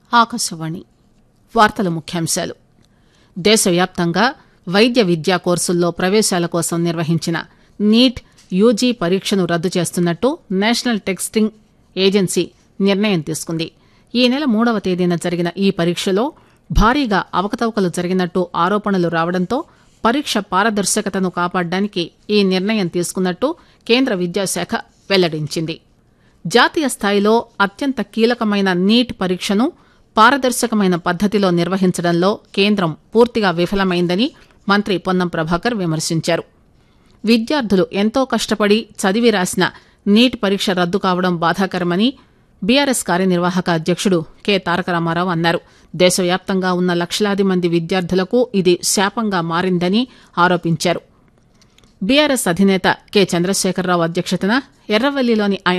ఆకాశవాణి వార్తల ముఖ్యాంశాలు దేశవ్యాప్తంగా వైద్య విద్యా కోర్సుల్లో ప్రవేశాల కోసం నిర్వహించిన నీట్ యూజీ పరీక్షను రద్దు చేస్తున్నట్టు నేషనల్ టెస్టింగ్ ఏజెన్సీ నిర్ణయం తీసుకుంది ఈ నెల మూడవ తేదీన జరిగిన ఈ పరీక్షలో భారీగా అవకతవకలు జరిగినట్టు ఆరోపణలు రావడంతో పరీక్ష పారదర్శకతను కాపాడడానికి ఈ నిర్ణయం తీసుకున్నట్టు కేంద్ర విద్యాశాఖ వెల్లడించింది జాతీయ స్థాయిలో అత్యంత కీలకమైన నీట్ పరీక్షను పారదర్శకమైన పద్దతిలో నిర్వహించడంలో కేంద్రం పూర్తిగా విఫలమైందని మంత్రి పొన్నం ప్రభాకర్ విమర్శించారు విద్యార్థులు ఎంతో కష్టపడి చదివి రాసిన నీట్ పరీక్ష రద్దు కావడం బాధాకరమని బీఆర్ఎస్ కార్యనిర్వాహక అధ్యక్షుడు కె తారక రామారావు అన్నారు దేశవ్యాప్తంగా ఉన్న లక్షలాది మంది విద్యార్థులకు ఇది శాపంగా మారిందని ఆరోపించారు బీఆర్ఎస్ అధినేత కె చంద్రశేఖరరావు అధ్యక్షతన ఎర్రవల్లిలోని ఆయన